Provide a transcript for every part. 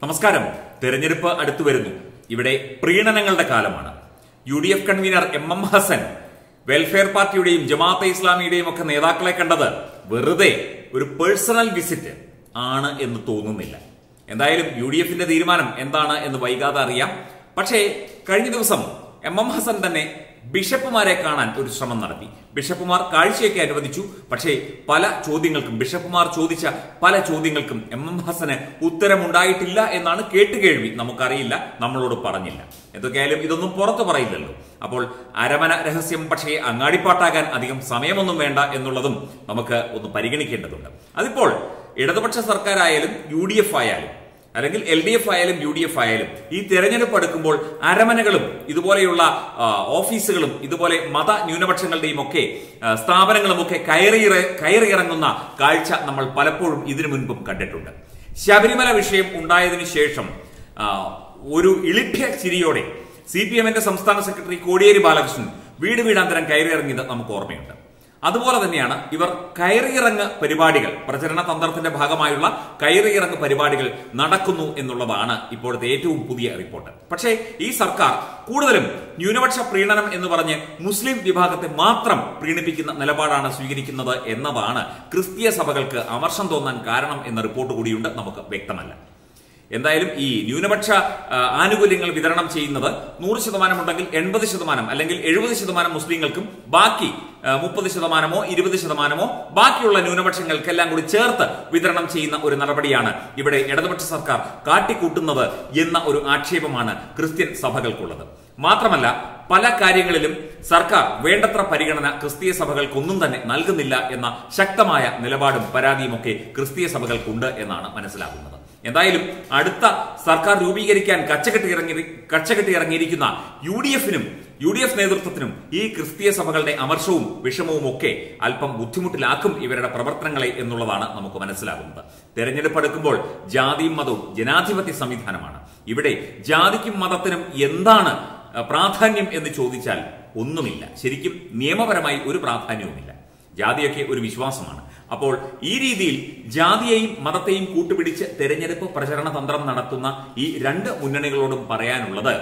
നമസ്കാരം തെരഞ്ഞെടുപ്പ് അടുത്തു വരുന്നു ഇവിടെ പ്രീണനങ്ങളുടെ കാലമാണ് U D F convenor M M Hasan welfare പാർട്ടിയുടെയും ജമാഅത്തെ ഇസ്ലാമിയുടെയും ഒക്കെ നേതാക്കളെ കണ്ടത് വെറുതെ ഒരു പേഴ്സണൽ വിസിറ്റ് ആണ് എന്ന് തോന്നുന്നില്ല എന്തായാലും യു ഡി എഫിന്റെ തീരുമാനം എന്താണ് എന്ന് വൈകാതെ അറിയാം പക്ഷേ കഴിഞ്ഞ ദിവസം എം എം ഹസൻ തന്നെ ബിഷപ്പുമാരെ കാണാൻ ഒരു ശ്രമം നടത്തി ബിഷപ്പുമാർ കാഴ്ചയൊക്കെ അനുവദിച്ചു പക്ഷേ പല ചോദ്യങ്ങൾക്കും ബിഷപ്പുമാർ ചോദിച്ച പല ചോദ്യങ്ങൾക്കും എം എം ഹസന് ഉത്തരമുണ്ടായിട്ടില്ല എന്നാണ് കേട്ടുകേഴ്വി നമുക്കറിയില്ല നമ്മളോട് പറഞ്ഞില്ല എന്തൊക്കെയായാലും ഇതൊന്നും പുറത്തു പറയില്ലല്ലോ അപ്പോൾ അരമന രഹസ്യം പക്ഷേ അങ്ങാടിപ്പാട്ടാകാൻ അധികം സമയമൊന്നും വേണ്ട എന്നുള്ളതും നമുക്ക് ഒന്ന് പരിഗണിക്കേണ്ടതുണ്ട് അതിപ്പോൾ ഇടതുപക്ഷ സർക്കാരായാലും യു ഡി എഫ് ആയാലും അല്ലെങ്കിൽ എൽ ഡി എഫ് ആയാലും യു ഡി എഫ് ആയാലും ഈ തെരഞ്ഞെടുപ്പ് അടുക്കുമ്പോൾ അരമനകളും ഇതുപോലെയുള്ള ആ, ഓഫീസുകളും ഇതുപോലെ മത ന്യൂനപക്ഷങ്ങളുടെയും ഒക്കെ ആ, സ്ഥാപനങ്ങളും ഒക്കെ കയറിയിറ കയറിയിറങ്ങുന്ന കാഴ്ച നമ്മൾ പലപ്പോഴും ഇതിനു മുൻപും കണ്ടിട്ടുണ്ട് ശബരിമല വിഷയം ഉണ്ടായതിനു ശേഷം ആ, ഒരു ഇളിഭ്യ ചിരിയോടെ സി പി എമ്മിന്റെ സംസ്ഥാന സെക്രട്ടറി കോടിയേരി ബാലകൃഷ്ണൻ വീട് വീടാന്തരം കയറിയിറങ്ങിയത് നമുക്ക് ഓർമ്മയുണ്ട് അതുപോലെ തന്നെയാണ് ഇവർ കയറിയിറങ്ങ് പരിപാടികൾ പ്രചരണ തന്ത്രത്തിന്റെ ഭാഗമായുള്ള കയറിയിറങ്ങ് പരിപാടികൾ നടക്കുന്നു എന്നുള്ളതാണ് ഇപ്പോഴത്തെ ഏറ്റവും പുതിയ റിപ്പോർട്ട് പക്ഷേ ഈ സർക്കാർ കൂടുതലും ന്യൂനപക്ഷ പ്രീണനം എന്ന് പറഞ്ഞ് മുസ്ലിം വിഭാഗത്തെ മാത്രം പ്രീണിപ്പിക്കുന്ന നിലപാടാണ് സ്വീകരിക്കുന്നത് എന്നതാണ് ക്രിസ്തീയ സഭകൾക്ക് അമർഷം തോന്നാൻ കാരണം എന്ന റിപ്പോർട്ട് കൂടിയുണ്ട് നമുക്ക് വ്യക്തമല്ല എന്തായാലും ഈ ന്യൂനപക്ഷ ആ, ആനുകൂല്യങ്ങൾ വിതരണം ചെയ്യുന്നത് നൂറ് ശതമാനം ഉണ്ടെങ്കിൽ എൺപത് ശതമാനം അല്ലെങ്കിൽ എഴുപത് ശതമാനം മുസ്ലിങ്ങൾക്കും ബാക്കി മുപ്പത് ശതമാനമോ ഇരുപത് ശതമാനമോ ബാക്കിയുള്ള ന്യൂനപക്ഷങ്ങൾക്കെല്ലാം കൂടി ചേർത്ത് വിതരണം ചെയ്യുന്ന ഒരു നടപടിയാണ് ഇവിടെ ഇടതുപക്ഷ സർക്കാർ കാട്ടിക്കൂട്ടുന്നത് എന്ന ഒരു ആക്ഷേപമാണ് ക്രിസ്ത്യൻ സഭകൾക്കുള്ളത് മാത്രമല്ല പല കാര്യങ്ങളിലും സർക്കാർ വേണ്ടത്ര പരിഗണന ക്രിസ്തീയ സഭകൾക്കൊന്നും തന്നെ നൽകുന്നില്ല എന്ന ശക്തമായ നിലപാടും പരാതിയുമൊക്കെ ക്രിസ്തീയ സഭകൾക്കുണ്ട് എന്നാണ് മനസ്സിലാകുന്നത് എന്തായാലും അടുത്ത സർക്കാർ രൂപീകരിക്കാൻ കച്ചകെട്ടി ഇറങ്ങി കച്ചകെട്ടി ഇറങ്ങിയിരിക്കുന്ന യു ഡി എഫിനും യു ഡി എഫ് നേതൃത്വത്തിനും ഈ ക്രിസ്തീയ സഭകളുടെ അമർഷവും വിഷമവും ഒക്കെ അല്പം ബുദ്ധിമുട്ടിലാക്കും ഇവരുടെ പ്രവർത്തനങ്ങളെ എന്നുള്ളതാണ് നമുക്ക് മനസ്സിലാകുന്നത് തെരഞ്ഞെടുപ്പ് അടുക്കുമ്പോൾ ജാതിയും മതവും ജനാധിപത്യ സംവിധാനമാണ് ഇവിടെ ജാതിക്കും മതത്തിനും എന്താണ് അഹ്, പ്രാധാന്യം എന്ന് ചോദിച്ചാൽ ഒന്നുമില്ല ശരിക്കും നിയമപരമായി ഒരു പ്രാധാന്യവുമില്ല ജാതിയൊക്കെ ഒരു വിശ്വാസമാണ് അപ്പോൾ ഈ രീതിയിൽ ജാതിയെയും മതത്തെയും കൂട്ടുപിടിച്ച് തെരഞ്ഞെടുപ്പ് പ്രചരണ തന്ത്രം നടത്തുന്ന ഈ രണ്ട് മുന്നണികളോടും പറയാനുള്ളത്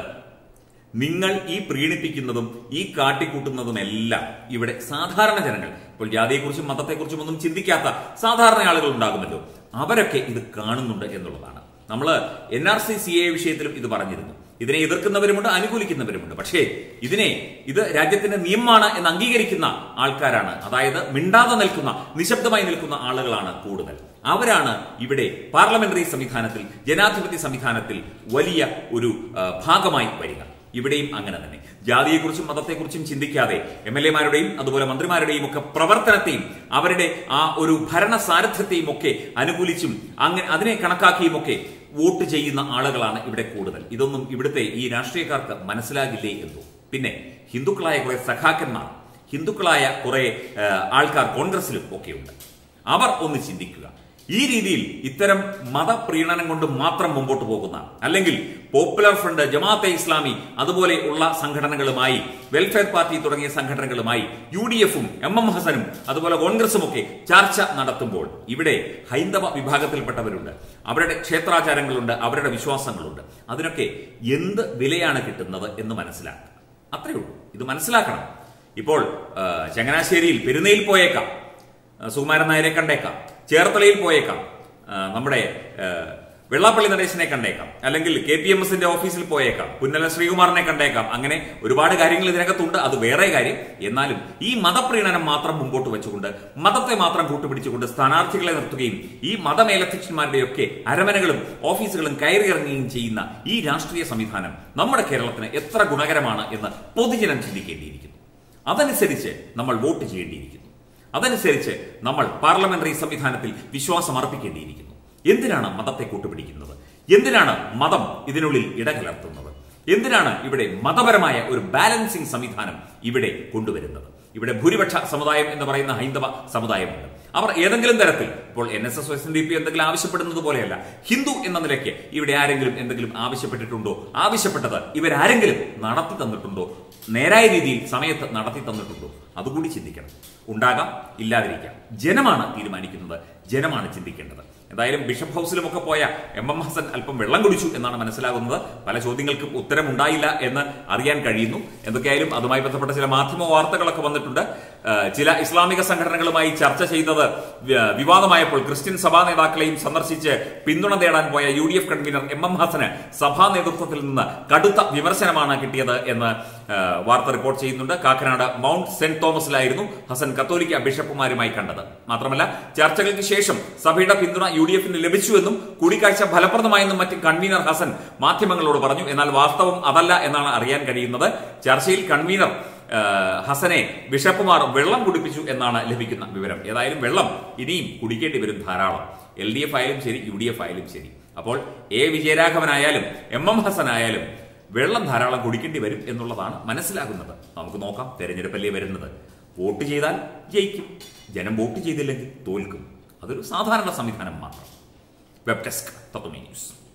നിങ്ങൾ ഈ പ്രീണിപ്പിക്കുന്നതും ഈ കാട്ടിക്കൂട്ടുന്നതുമെല്ലാം ഇവിടെ സാധാരണ ജനങ്ങൾ ഇപ്പോൾ ജാതിയെക്കുറിച്ചും മതത്തെക്കുറിച്ചും ഒന്നും ചിന്തിക്കാത്ത സാധാരണ ആളുകൾ ഉണ്ടാകുമല്ലോ അവരൊക്കെ ഇത് കാണുന്നുണ്ട് എന്നുള്ളതാണ് നമ്മൾ N R C C A വിഷയത്തിലും ഇത് പറഞ്ഞിരുന്നു ഇതിനെ എതിർക്കുന്നവരുമുണ്ട് അനുകൂലിക്കുന്നവരുമുണ്ട് പക്ഷേ ഇതിനെ ഇത് രാജ്യത്തിന്റെ നിയമമാണ് എന്ന് അംഗീകരിക്കുന്ന ആൾക്കാരാണ് അതായത് മിണ്ടാതെ നിൽക്കുന്ന നിശബ്ദമായി നിൽക്കുന്ന ആളുകളാണ് കൂടുതൽ അവരാണ് ഇവിടെ പാർലമെന്ററി സംവിധാനത്തിൽ ജനാധിപത്യ സംവിധാനത്തിൽ വലിയ ഒരു ആ, ഭാഗമായി വരിക ഇവിടെയും അങ്ങനെ തന്നെ ജാതിയെക്കുറിച്ചും മതത്തെക്കുറിച്ചും ചിന്തിക്കാതെ എം എൽ എമാരുടെയും അതുപോലെ മന്ത്രിമാരുടെയും ഒക്കെ പ്രവർത്തനത്തെയും അവരുടെ ആ ഒരു ഭരണ സാരഥ്യത്തെയും ഒക്കെ അനുകൂലിച്ചും അങ്ങനെ അതിനെ കണക്കാക്കിയും ഒക്കെ വോട്ട് ചെയ്യുന്ന ആളുകളാണ് ഇവിടെ കൂടുതൽ ഇതൊന്നും ഇവിടുത്തെ ഈ രാഷ്ട്രീയക്കാർക്ക് മനസ്സിലാകില്ലേ എന്തോ പിന്നെ ഹിന്ദുക്കളായ കുറെ സഖാക്കന്മാർ ഹിന്ദുക്കളായ കുറെ ആ, ആൾക്കാർ കോൺഗ്രസിലും ഒക്കെയുണ്ട് അവർ ഒന്ന് ചിന്തിക്കുക ഈ രീതിയിൽ ഇത്തരം മതപ്രീണനം കൊണ്ട് മാത്രം മുമ്പോട്ട് പോകുന്ന അല്ലെങ്കിൽ പോപ്പുലർ ഫ്രണ്ട് ജമാഅത്തെ ഇസ്ലാമി അതുപോലെ ഉള്ള സംഘടനകളുമായി വെൽഫെയർ പാർട്ടി തുടങ്ങിയ സംഘടനകളുമായി യു ഡി എഫും എം എം ഹസനും അതുപോലെ കോൺഗ്രസും ഒക്കെ ചർച്ച നടത്തുമ്പോൾ ഇവിടെ ഹൈന്ദവ വിഭാഗത്തിൽപ്പെട്ടവരുണ്ട് അവരുടെ ക്ഷേത്രാചാരങ്ങളുണ്ട് അവരുടെ വിശ്വാസങ്ങളുണ്ട് അതിനൊക്കെ എന്ത് വിലയാണ് കിട്ടുന്നത് എന്ന് മനസ്സിലാക്കുക അത്രയേ ഉള്ളൂ ഇത് മനസ്സിലാക്കണം ഇപ്പോൾ ആ, ചങ്ങനാശ്ശേരിയിൽ പെരുന്നയിൽ പോയേക്കാം ആ, സുകുമാരൻ നായരെ കണ്ടേക്കാം ചേർത്തലയിൽ പോയേക്കാം ആ, നമ്മുടെ ആ, വെള്ളാപ്പള്ളി നടേശനെ കണ്ടേക്കാം അല്ലെങ്കിൽ കെ പി എം എസിന്റെ ഓഫീസിൽ പോയേക്കാം പുന്നല ശ്രീകുമാറിനെ കണ്ടേക്കാം അങ്ങനെ ഒരുപാട് കാര്യങ്ങൾ ഇതിനകത്തുണ്ട് അത് വേറെ കാര്യം എന്നാലും ഈ മതപ്രീണനം മാത്രം മുമ്പോട്ട് വെച്ചുകൊണ്ട് മതത്തെ മാത്രം കൂട്ടുപിടിച്ചുകൊണ്ട് സ്ഥാനാർത്ഥികളെ നിർത്തുകയും ഈ മതമേലധ്യക്ഷന്മാരുടെയൊക്കെ അരമനകളും ഓഫീസുകളും കയറിയിറങ്ങുകയും ചെയ്യുന്ന ഈ രാഷ്ട്രീയ സംവിധാനം നമ്മുടെ കേരളത്തിന് എത്ര ഗുണകരമാണ് എന്ന് പൊതുജനം ചിന്തിക്കേണ്ടിയിരിക്കുന്നു അതനുസരിച്ച് നമ്മൾ വോട്ട് ചെയ്യേണ്ടിയിരിക്കുന്നു അതനുസരിച്ച് നമ്മൾ പാർലമെന്ററി സംവിധാനത്തിൽ വിശ്വാസം അർപ്പിക്കേണ്ടിയിരിക്കുന്നു എന്തിനാണ് മതത്തെ കൂട്ടുപിടിക്കുന്നത് എന്തിനാണ് മതം ഇതിനുള്ളിൽ ഇടകലർത്തുന്നത് എന്തിനാണ് ഇവിടെ മതപരമായ ഒരു ബാലൻസിംഗ് സംവിധാനം ഇവിടെ കൊണ്ടുവരുന്നത് ഇവിടെ ഭൂരിപക്ഷ സമുദായം എന്ന് പറയുന്ന ഹൈന്ദവ സമുദായമുണ്ട് അവർ ഏതെങ്കിലും തരത്തിൽ ഇപ്പോൾ N S S S D P എന്തെങ്കിലും ആവശ്യപ്പെടുന്നത് പോലെയല്ല ഹിന്ദു എന്ന നിലയ്ക്ക് ഇവിടെ ആരെങ്കിലും എന്തെങ്കിലും ആവശ്യപ്പെട്ടിട്ടുണ്ടോ ആവശ്യപ്പെട്ടത് ഇവരാരെങ്കിലും നടത്തി തന്നിട്ടുണ്ടോ നേരായ രീതിയിൽ സമയത്ത് നടത്തി തന്നിട്ടുണ്ടോ അതുകൂടി ചിന്തിക്കണം ഉണ്ടാകാം ഇല്ലാതിരിക്കാം ജനമാണ് തീരുമാനിക്കുന്നത് ജനമാണ് ചിന്തിക്കേണ്ടത് എന്തായാലും ബിഷപ്പ് ഹൗസിലുമൊക്കെ പോയ എം എം ഹസൻ അല്പം വെള്ളം കുടിച്ചു എന്നാണ് മനസ്സിലാകുന്നത് പല ചോദ്യങ്ങൾക്കും ഉത്തരമുണ്ടായില്ല എന്ന് അറിയാൻ കഴിയുന്നു എന്തൊക്കെയായാലും അതുമായി ബന്ധപ്പെട്ട ചില മാധ്യമ വാർത്തകളൊക്കെ വന്നിട്ടുണ്ട് ആ, ചില ഇസ്ലാമിക സംഘടനകളുമായി ചർച്ച ചെയ്തത് വി- വിവാദമായപ്പോൾ ക്രിസ്ത്യൻ സഭാ നേതാക്കളെയും സന്ദർശിച്ച് പിന്തുണ തേടാൻ പോയ U D F convenor M M ഹസന് സഭാ നേതൃത്വത്തിൽ നിന്ന് കടുത്ത വിമർശനമാണ് കിട്ടിയത് എന്ന് ആ, വാർത്ത റിപ്പോർട്ട് ചെയ്യുന്നുണ്ട് കാക്കനാട് മൗണ്ട് സെന്റ് തോമസിലായിരുന്നു ഹസൻ കത്തോലിക്ക ബിഷപ്പുമാരുമായി കണ്ടത് മാത്രമല്ല ചർച്ചകൾക്ക് ശേഷം സഭയുടെ പിന്തുണ യു ഡി എഫിന് ലഭിച്ചുവെന്നും കൂടിക്കാഴ്ച ഫലപ്രദമായെന്നും മറ്റും കൺവീനർ ഹസൻ മാധ്യമങ്ങളോട് പറഞ്ഞു എന്നാൽ വാസ്തവം അതല്ല എന്നാണ് അറിയാൻ കഴിയുന്നത് ചർച്ചയിൽ കൺവീനർ ആ, ഹസനെ ബിഷപ്പുമാർ വെള്ളം കുടിപ്പിച്ചു എന്നാണ് ലഭിക്കുന്ന വിവരം ഏതായാലും വെള്ളം ഇനിയും കുടിക്കേണ്ടി വരും ധാരാളം എൽ ഡി എഫ് ആയാലും ശരി യു ഡി എഫ് ആയാലും ശരി അപ്പോൾ എ വിജയരാഘവനായാലും എം എം ഹസൻ ആയാലും വെള്ളം ധാരാളം കുടിക്കേണ്ടി വരും എന്നുള്ളതാണ് മനസ്സിലാകുന്നത് നമുക്ക് നോക്കാം തെരഞ്ഞെടുപ്പല്ലേ വരുന്നത് വോട്ട് ചെയ്താൽ ജയിക്കും ജനം വോട്ട് ചെയ്തില്ലെങ്കിൽ തോൽക്കും അതൊരു സാധാരണ സംവിധാനം മാത്രം വെബ് ഡെസ്ക് തത്വമേ ന്യൂസ്